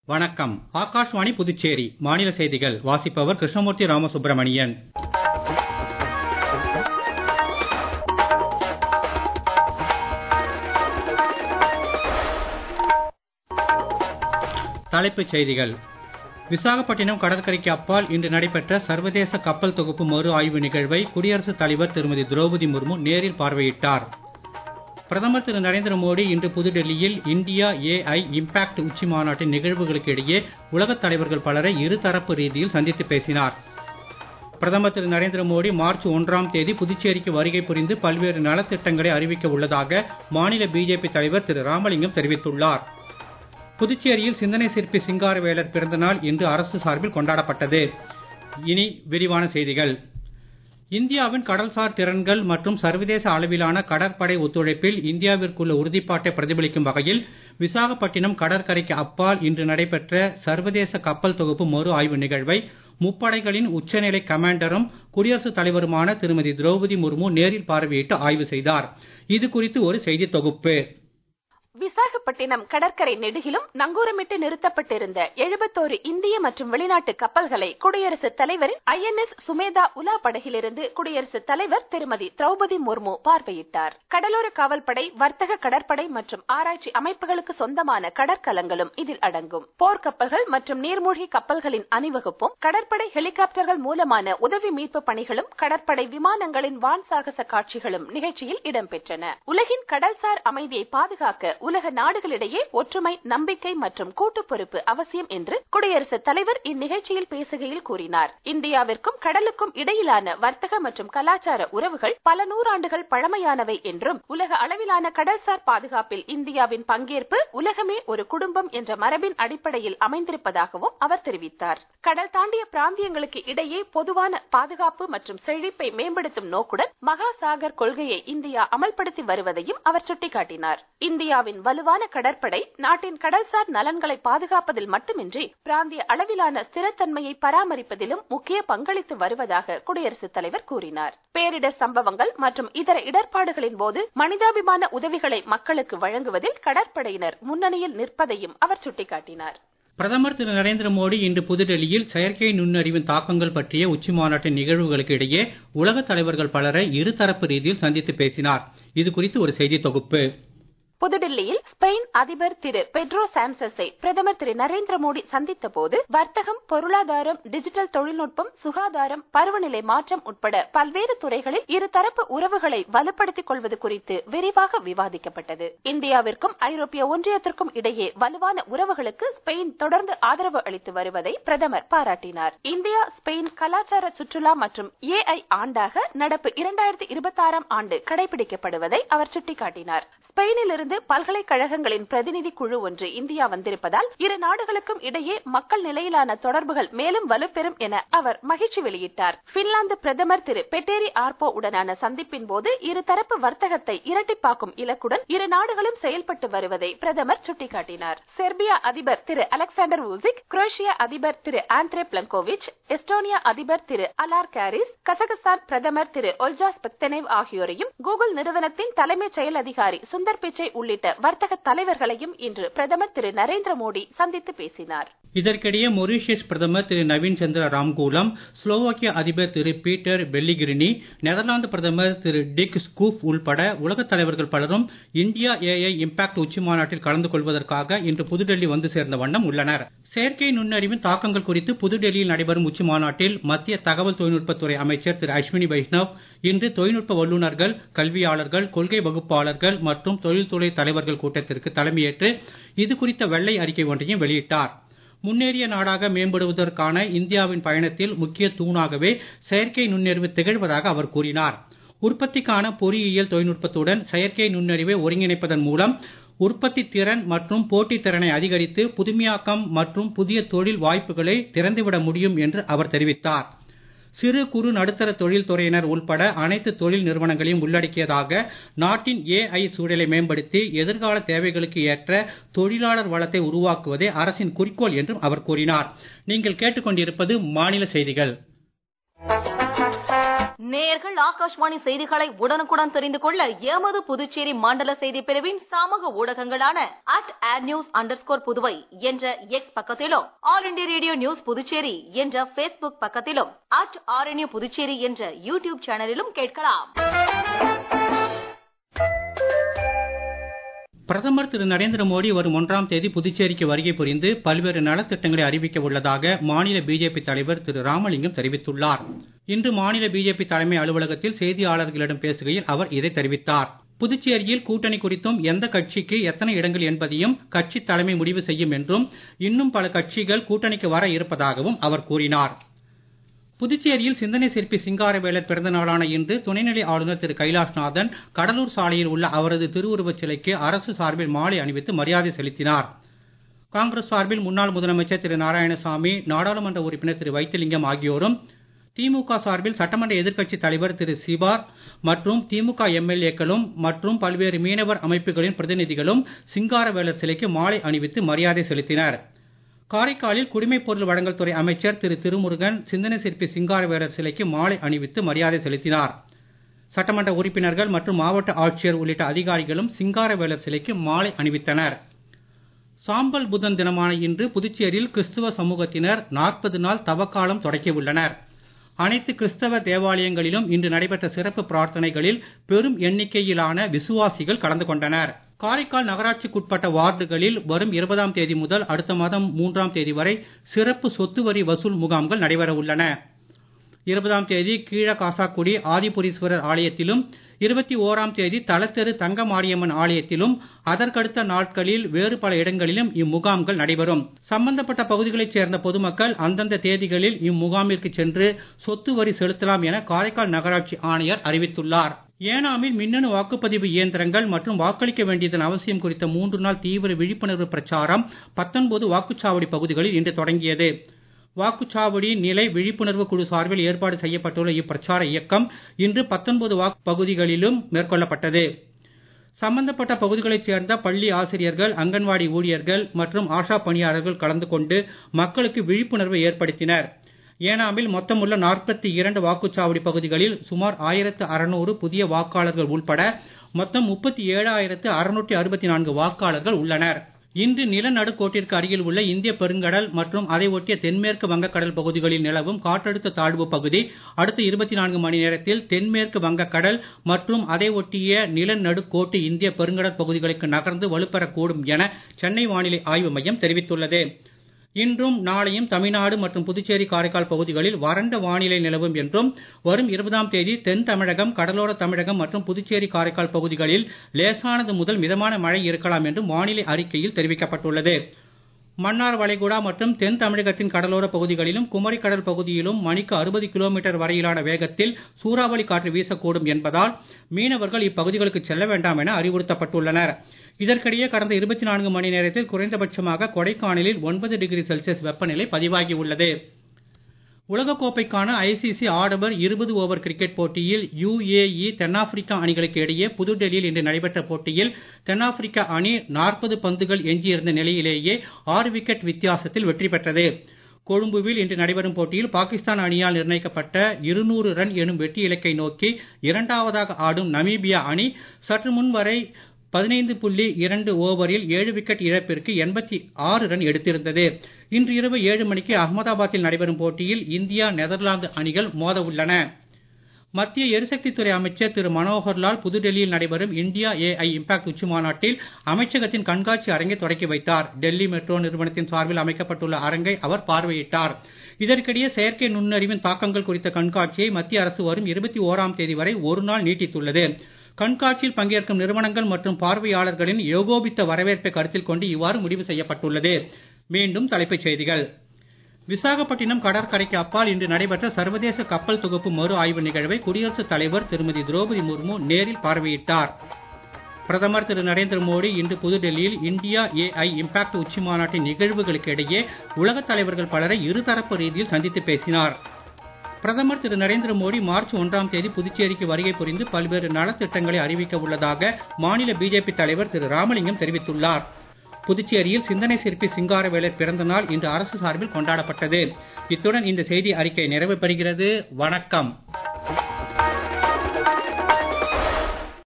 வணக்கம் ஆகாஷ்வாணி புதுச்சேரி மாநில செய்திகள் வாசிப்பவர் கிருஷ்ணமூர்த்தி ராமசுப்ரமணியன் தலைப்புச் செய்திகள் விசாகப்பட்டினம் கடற்கரைக்கு அப்பால் இன்று நடைபெற்ற சர்வதேச கப்பல் தொகுப்பு மறு ஆய்வு நிகழ்வை குடியரசுத் தலைவர் திருமதி திரௌபதி முர்மு நேரில் பார்வையிட்டார் பிரதமர் திரு நரேந்திர மோடி இன்று புதுடெல்லியில் இந்தியா ஏஐ இம்பாக்ட் உச்சி மாநாட்டின் நிகழ்வுகளுக்கு இடையே உலகத் தலைவர்கள் பலரை இருதரப்பு ரீதியில் சந்தித்து பேசினார் பிரதமர் திரு நரேந்திர மோடி மார்ச் ஒன்றாம் தேதி புதுச்சேரிக்கு வருகை புரிந்து பல்வேறு நலத்திட்டங்களை அறிவிக்க உள்ளதாக மாநில பிஜேபி தலைவர் திரு ராமலிங்கம் தெரிவித்துள்ளார் புதுச்சேரியில் சிந்தனை சிற்பி சிங்காரவேலர் பிறந்தநாள் இன்று அரசு சார்பில் கொண்டாடப்பட்டது இனி விரிவான செய்திகள் இந்தியாவின் கடல்சார் திறன்கள் மற்றும் சர்வதேச அளவிலான கடற்படை ஒத்துழைப்பில் இந்தியாவிற்குள்ள உறுதிப்பாட்டை பிரதிபலிக்கும் வகையில் விசாகப்பட்டினம் கடற்கரைக்கு அப்பால் இன்று நடைபெற்ற சர்வதேச கப்பல் தொகுப்பு மறு ஆய்வு நிகழ்வை முப்படைகளின் உச்சநிலை கமாண்டரும் குடியரசுத் தலைவருமான திருமதி திரௌபதி முர்மு நேரில் பார்வையிட்டு ஆய்வு செய்தார் இது குறித்து ஒரு செய்தி தொகுப்பு விசாகப்பட்டினம் கடற்கரை நெடுகிலும் நங்கூரமிட்டு நிறுத்தப்பட்டிருந்த எழுபத்தோரு இந்திய மற்றும் வெளிநாட்டு கப்பல்களை குடியரசுத் தலைவரின் ஐ என் எஸ் சுமேதா உலா படகிலிருந்து குடியரசுத் தலைவர் திருமதி திரௌபதி முர்மு பார்வையிட்டார் கடலோர காவல்படை வர்த்தக கடற்படை மற்றும் ஆராய்ச்சி அமைப்புகளுக்கு சொந்தமான கடற்கலங்களும் இதில் அடங்கும் போர்க்கப்பல்கள் மற்றும் நீர்மூழ்கி கப்பல்களின் அணிவகுப்பும் கடற்படை ஹெலிகாப்டர்கள் மூலமான உதவி மீட்பு பணிகளும் கடற்படை விமானங்களின் வான் சாகச காட்சிகளும் நிகழ்ச்சியில் இடம்பெற்றன உலகின் கடல்சார் அமைதியை பாதுகாக்க உலக நாடுகளிடையே ஒற்றுமை நம்பிக்கை மற்றும் கூட்டு பொறுப்பு அவசியம் என்று குடியரசுத் தலைவர் இந்நிகழ்ச்சியில் பேசுகையில் கூறினார் இந்தியாவிற்கும் கடலுக்கும் இடையிலான வர்த்தக மற்றும் கலாச்சார உறவுகள் பல நூறாண்டுகள் பழமையானவை என்றும் உலக அளவிலான கடல்சார் பாதுகாப்பில் இந்தியாவின் பங்கேற்பு உலகமே ஒரு குடும்பம் என்ற மரபின் அடிப்படையில் அமைந்திருப்பதாகவும் அவர் தெரிவித்தார் கடல் தாண்டிய பிராந்தியங்களுக்கு இடையே பொதுவான பாதுகாப்பு மற்றும் செழிப்பை மேம்படுத்தும் நோக்குடன் மகாசாகர் கொள்கையை இந்தியா அமல்படுத்தி வருவதையும் அவர் சுட்டிக்காட்டினார் இந்தியாவின் வலுவான கடற்படை நாட்டின் கடல்சார் நலன்களை பாதுகாப்பதில் மட்டுமின்றி பிராந்திய அளவிலான ஸ்திரத்தன்மையை பராமரிப்பதிலும் முக்கிய பங்களித்து வருவதாக குடியரசுத் தலைவர் கூறினார் பேரிடர் சம்பவங்கள் மற்றும் இதர இடர்பாடுகளின் போது மனிதாபிமான உதவிகளை மக்களுக்கு வழங்குவதில் கடற்படையினர் முன்னணியில் நிற்பதையும் அவர் சுட்டிக்காட்டினார் பிரதமர் திரு நரேந்திர மோடி இன்று புதுடெல்லியில் செயற்கை நுண்ணறிவின் தாக்கங்கள் பற்றிய உச்சி மாநாட்டின் நிகழ்வுகளுக்கு இடையே உலகத் தலைவர்கள் பலரை இருதரப்பு ரீதியில் சந்தித்து பேசினார் இது குறித்து ஒரு செய்தி தொகுப்பு புதுடில்லியில் ஸ்பெயின் அதிபர் திரு பெட்ரோ சான்சஸை பிரதமர் திரு நரேந்திர மோடி சந்தித்த போது வர்த்தகம் பொருளாதாரம் டிஜிட்டல் தொழில்நுட்பம் சுகாதாரம் பருவநிலை மாற்றம் உட்பட பல்வேறு துறைகளில் இருதரப்பு உறவுகளை வலுப்படுத்திக் கொள்வது குறித்து விரிவாக விவாதிக்கப்பட்டது இந்தியாவிற்கும் ஐரோப்பிய ஒன்றியத்திற்கும் இடையே வலுவான உறவுகளுக்கு ஸ்பெயின் தொடர்ந்து ஆதரவு அளித்து வருவதை பிரதமர் பாராட்டினார் இந்தியா ஸ்பெயின் கலாச்சார சுற்றுலா மற்றும் ஏஐ ஆண்டாக நடப்பு இரண்டாயிரத்தி இருபத்தி ஆறாம் ஆண்டு கடைபிடிக்கப்படுவதை அவர் சுட்டிக்காட்டினார் ஸ்பெயினிலிருந்து இருந்து பல்கலைக்கழகங்களின் பிரதிநிதி குழு ஒன்று இந்தியா வந்திருப்பதால் இரு நாடுகளுக்கும் இடையே மக்கள் நிலையிலான தொடர்புகள் மேலும் வலுப்பெறும் என அவர் மகிழ்ச்சி வெளியிட்டார் பின்லாந்து பிரதமர் திரு பெட்டேரி ஆர்போ உடனான சந்திப்பின் போது இருதரப்பு வர்த்தகத்தை இரட்டிப்பாக்கும் இலக்குடன் இரு நாடுகளும் செயல்பட்டு வருவதை பிரதமர் சுட்டிக்காட்டினார் செர்பியா அதிபர் திரு அலெக்சாண்டர் வூசிக் குரோஷியா அதிபர் திரு ஆண்ட்ரே பிளங்கோவிச் எஸ்டோனியா அதிபர் திரு அலார் காரிஸ் கசகஸ்தான் பிரதமர் திரு ஒல்ஜாஸ் பெக்தனேவ் ஆகியோரையும் கூகுள் நிறுவனத்தின் தலைமைச் செயல் அதிகாரி சுந்தர் பிச்சை உள்ளிட்ட வர்த்தக தலைவர்களையும் இன்று பிரதமர் திரு நரேந்திர மோடி சந்தித்து பேசினார் இதற்கிடையே மொரீஷியஸ் பிரதமர் திரு நவீன் சந்திர ராம்கூலம் ஸ்லோவாக்கிய அதிபர் திரு பீட்டர் பெல்லிகிரினி நெதர்லாந்து பிரதமர் திரு டிக் ஸ்கூப் உள்பட உலகத் தலைவர்கள் பலரும் இந்தியா ஏஐ இம்பாக்ட் உச்சி மாநாட்டில் கலந்து கொள்வதற்காக இன்று புதுடெல்லி வந்து சேர்ந்த வண்ணம் உள்ளனர் செயற்கை நுண்ணறிவின் தாக்கங்கள் குறித்து புதுடெல்லியில் நடைபெறும் உச்சி மாநாட்டில் மத்திய தகவல் தொழில்நுட்பத்துறை அமைச்சர் திரு அஸ்வினி வைஷ்ணவ் இன்று தொழில்நுட்ப வல்லுநர்கள் கல்வியாளர்கள் கொள்கை வகுப்பாளர்கள் மற்றும் தொழில்துறை தலைவர்கள் கூட்டத்திற்கு தலைமையேற்று இது குறித்த வெள்ளை அறிக்கை ஒன்றையும் வெளியிட்டார் முன்னேறிய நாடாக மேம்படுவதற்கான இந்தியாவின் பயணத்தில் முக்கிய தூணாகவே செயற்கை நுண்ணறிவு திகழ்வதாக அவர் கூறினார் உற்பத்திக்கான பொறியியல் தொழில்நுட்பத்துடன் செயற்கை நுண்ணறிவை ஒருங்கிணைப்பதன் மூலம் உற்பத்தி திறன் மற்றும் போட்டித் திறனை அதிகரித்து புதுமையாக்கம் மற்றும் புதிய தொழில் வாய்ப்புகளை திறந்துவிட முடியும் என்று அவர் தெரிவித்தார் சிறு குறு நடுத்தர தொழில் துறையினர் உள்பட அனைத்து தொழில் நிறுவனங்களையும் உள்ளடக்கியதாக நாட்டின் ஏஐ சூழலை மேம்படுத்தி எதிர்கால தேவைகளுக்கு ஏற்ற தொழிலாளர் வளத்தை உருவாக்குவதே அரசின் குறிக்கோள் என்றும் அவர் கூறினார் நீங்கள் கேட்டுக்கொண்டிருப்பது மாநில செய்திகள் நேயர்கள் ஆகாஷ்வாணி செய்திகளை உடனுக்குடன் தெரிந்து கொள்ள எமது புதுச்சேரி மண்டல செய்தி பிரிவின் சமூக ஊடகங்களான அட் ஆட் நியூஸ் அண்டர் புதுவை என்ற எக்ஸ் பக்கத்திலும் All India Radio News Puducherry என்ற பேஸ்புக் பக்கத்திலும் அட் ஆர்என்யூ புதுச்சேரி என்ற யூடியூப் சேனலிலும் கேட்கலாம் பிரதமர் திரு நரேந்திர மோடி வரும் ஒன்றாம் தேதி புதுச்சேரிக்கு வருகை புரிந்து பல்வேறு நலத்திட்டங்களை அறிவிக்க உள்ளதாக மாநில பிஜேபி தலைவர் திரு ராமலிங்கம் தெரிவித்துள்ளார் இன்று மாநில பிஜேபி தலைமை அலுவலகத்தில் செய்தியாளர்களிடம் பேசுகையில் அவர் இதை தெரிவித்தார் புதுச்சேரியில் கூட்டணி குறித்தும் எந்த கட்சிக்கு எத்தனை இடங்கள் என்பதையும் கட்சி தலைமை முடிவு செய்யும் என்றும் இன்னும் பல கட்சிகள் கூட்டணிக்கு வர இருப்பதாகவும் அவர் கூறினார் புதுச்சேரியில் சிந்தனை சிற்பி சிங்காரவேலர் பிறந்த நாளான இன்று துணைநிலை ஆளுநர் திரு கைலாஷ்நாதன் கடலூர் சாலையில் உள்ள அவரது திருவுருவச் சிலைக்கு அரசு சார்பில் மாலை அணிவித்து மரியாதை செலுத்தினார் காங்கிரஸ் சார்பில் முன்னாள் முதலமைச்சர் திரு நாராயணசாமி நாடாளுமன்ற உறுப்பினர் திரு வைத்திலிங்கம் ஆகியோரும் திமுக சார்பில் சட்டமன்ற எதிர்க்கட்சி தலைவர் திரு சிபார் மற்றும் திமுக எம்எல்ஏக்களும் மற்றும் பல்வேறு மீனவர் அமைப்புகளின் பிரதிநிதிகளும் சிங்காரவேலர் சிலைக்கு மாலை அணிவித்து மரியாதை செலுத்தினர் காரைக்காலில் குடிமைப் பொருள் வழங்கல் துறை அமைச்சர் திரு திருமுருகன் சிந்தனை சிற்பி சிங்காரவேலர் சிலைக்கு மாலை அணிவித்து மரியாதை செலுத்தினார் சட்டமன்ற உறுப்பினர்கள் மற்றும் மாவட்ட ஆட்சியர் உள்ளிட்ட அதிகாரிகளும் சிங்காரவேலர் சிலைக்கு மாலை அணிவித்தனர் சாம்பல் புதன் தினமான இன்று புதுச்சேரியில் கிறிஸ்துவ சமூகத்தினர் நாற்பது நாள் தவக்காலம் தொடக்கியுள்ளனர் அனைத்து கிறிஸ்தவ தேவாலயங்களிலும் இன்று நடைபெற்ற சிறப்பு பிரார்த்தனைகளில் பெரும் எண்ணிக்கையிலான விசுவாசிகள் கலந்து கொண்டனர் காரைக்கால் நகராட்சிக்குட்பட்ட வார்டுகளில் வரும் இருபதாம் தேதி முதல் அடுத்த மாதம் மூன்றாம் தேதி வரை சிறப்பு சொத்து வரி வசூல் முகாம்கள் நடைபெற உள்ளன இருபதாம் தேதி கீழ காசாக்குடி ஆதிபுரீஸ்வரர் ஆலயத்திலும் இருபத்தி ஓராம் தேதி தலத்தெரு தங்க மாரியம்மன் ஆலயத்திலும் அதற்கடுத்த நாட்களில் வேறு பல இடங்களிலும் இம்முகாம்கள் நடைபெறும் சம்பந்தப்பட்ட பகுதிகளைச் சேர்ந்த பொதுமக்கள் அந்தந்த தேதிகளில் இம்முகாமிற்கு சென்று சொத்து வரி செலுத்தலாம் என காரைக்கால் நகராட்சி ஆணையர் அறிவித்துள்ளார் ஏனாமில் மின்னணு வாக்குப்பதிவு இயந்திரங்கள் மற்றும் வாக்களிக்க வேண்டியதன் அவசியம் குறித்த மூன்று நாள் தீவிர விழிப்புணர்வு பிரச்சாரம் பத்தொன்பது வாக்குச்சாவடி பகுதிகளில் இன்று தொடங்கியது வாக்குச்சாவடி நிலை விழிப்புணர்வு குழு சார்பில் ஏற்பாடு செய்யப்பட்டுள்ள இப்பிரச்சார இயக்கம் இன்று பத்தொன்பது வாக்கு பகுதிகளிலும் மேற்கொள்ளப்பட்டது சம்பந்தப்பட்ட பகுதிகளைச் சேர்ந்த பள்ளி ஆசிரியர்கள் அங்கன்வாடி ஊழியர்கள் மற்றும் ஆஷா பணியாளர்கள் கலந்து கொண்டு மக்களுக்கு விழிப்புணர்வை ஏற்படுத்தினர் ஏனாமில் மொத்தமுள்ள நாற்பத்தி இரண்டு வாக்குச்சாவடி பகுதிகளில் சுமார் ஆயிரத்து அறுநூறு புதிய வாக்காளர்கள் உள்பட மொத்தம் முப்பத்தி ஏழாயிரத்து அறுநூற்றி அறுபத்தி நான்கு வாக்காளர்கள் உள்ளனர் இன்று நிலநடுக்கோட்டிற்கு அருகில் உள்ள இந்திய பெருங்கடல் மற்றும் அதை ஒட்டிய தென்மேற்கு வங்கக்கடல் பகுதிகளில் நிலவும் காற்றழுத்த தாழ்வு பகுதி அடுத்த இருபத்தி நான்கு மணி நேரத்தில் தென்மேற்கு வங்கக்கடல் மற்றும் அதை ஒட்டிய நிலநடுக்கோட்டு இந்திய பெருங்கடல் பகுதிகளுக்கு நகர்ந்து வலுப்பெறக்கூடும் என சென்னை வானிலை ஆய்வு மையம் தெரிவித்துள்ளது இன்றும் நாளையும் தமிழ்நாடு மற்றும் புதுச்சேரி காரைக்கால் பகுதிகளில் வறண்ட வானிலை நிலவும் என்றும் வரும் இருபதாம் தேதி தென் தமிழகம் கடலோர தமிழகம் மற்றும் புதுச்சேரி காரைக்கால் பகுதிகளில் லேசானது முதல் மிதமான மழை இருக்கலாம் என்றும் வானிலை அறிக்கையில் தெரிவிக்கப்பட்டுள்ளது மன்னார் வளைகுடா மற்றும் தென் தமிழகத்தின் கடலோர பகுதிகளிலும் குமரி கடல் பகுதியிலும் மணிக்கு அறுபது கிலோமீட்டர் வரையிலான வேகத்தில் சூறாவளி காற்று வீசக்கூடும் என்பதால் மீனவர்கள் இப்பகுதிகளுக்கு செல்ல வேண்டாம் என அறிவுறுத்தப்பட்டுள்ளனர் இதற்கிடையே கடந்த இருபத்தி நான்கு மணி நேரத்தில் குறைந்தபட்சமாக கொடைக்கானலில் ஒன்பது டிகிரி செல்சியஸ் வெப்பநிலை பதிவாகி உள்ளது உலகக்கோப்பைக்கான ஐசிசி ஆடவர் இருபது ஓவர் கிரிக்கெட் போட்டியில் யுஏஇ தென்னாப்பிரிக்கா அணிகளுக்கு இடையே புதுடெல்லியில் இன்று நடைபெற்ற போட்டியில் தென்னாப்பிரிக்கா அணி நாற்பது பந்துகள் எஞ்சியிருந்த நிலையிலேயே ஆறு விக்கெட் வித்தியாசத்தில் வெற்றி பெற்றது கொழும்புவில் இன்று நடைபெறும் போட்டியில் பாகிஸ்தான் அணியால் நிர்ணயிக்கப்பட்ட இருநூறு ரன் எனும் வெற்றி இலக்கை நோக்கி இரண்டாவதாக ஆடும் நமீபியா அணி சற்று முன் வரை பதினைந்து புள்ளி இரண்டு ஓவரில் ஏழு விக்கெட் இழப்பிற்கு எண்பத்தி ஆறு ரன் எடுத்திருந்தது இன்று இரவு ஏழு மணிக்கு அகமதாபாத்தில் நடைபெறும் போட்டியில் இந்தியா நெதர்லாந்து அணிகள் மோத உள்ளன மத்திய எரிசக்தித்துறை அமைச்சர் திரு மனோகர்லால் புதுடெல்லியில் நடைபெறும் இந்தியா ஏஐ இம்பாக்ட் உச்சி மாநாட்டில் அமைச்சகத்தின் கண்காட்சி அரங்கை தொடக்கி வைத்தார் டெல்லி மெட்ரோ நிறுவனத்தின் சார்பில் அமைக்கப்பட்டுள்ள அரங்கை அவர் பார்வையிட்டார் இதற்கிடையே செயற்கை நுண்ணறிவின் தாக்கங்கள் குறித்த கண்காட்சியை மத்திய அரசு வரும் இருபத்தி ஓராம் தேதி வரை ஒரு நாள் நீட்டித்துள்ளது கண்காட்சியில் பங்கேற்கும் நிறுவனங்கள் மற்றும் பார்வையாளர்களின் ஏகோபித்த வரவேற்பை கருத்தில் கொண்டு இவ்வாறு முடிவு செய்யப்பட்டுள்ளது மீண்டும் தலைப்புச் செய்திகள் விசாகப்பட்டினம் கடற்கரைக்கு அப்பால் இன்று நடைபெற்ற சர்வதேச கப்பல் தொகுப்பு மறு ஆய்வு நிகழ்வை குடியரசுத் தலைவர் திருமதி திரௌபதி முர்மு நேரில் பார்வையிட்டார் பிரதமர் திரு நரேந்திர மோடி இன்று புதுடெல்லியில் இந்தியா ஏஐ இம்பாக்ட் உச்சி மாநாட்டின் நிகழ்வுகளுக்கு இடையே உலகத் தலைவர்கள் பலரை இருதரப்பு ரீதியில் சந்தித்து பேசினார் பிரதமர் திரு நரேந்திர மோடி மார்ச் ஒன்றாம் தேதி புதுச்சேரிக்கு வருகை புரிந்து பல்வேறு நலத்திட்டங்களை அறிவிக்க உள்ளதாக மாநில பிஜேபி தலைவர் திரு ராமலிங்கம் தெரிவித்துள்ளார் புதுச்சேரியில் சிந்தனை சிற்பி சிங்காரவேலர் பிறந்த நாள் இன்று அரசு சார்பில் கொண்டாடப்பட்டது இத்துடன் இந்த செய்தி அறிக்கை நிறைவு பெறுகிறது வணக்கம்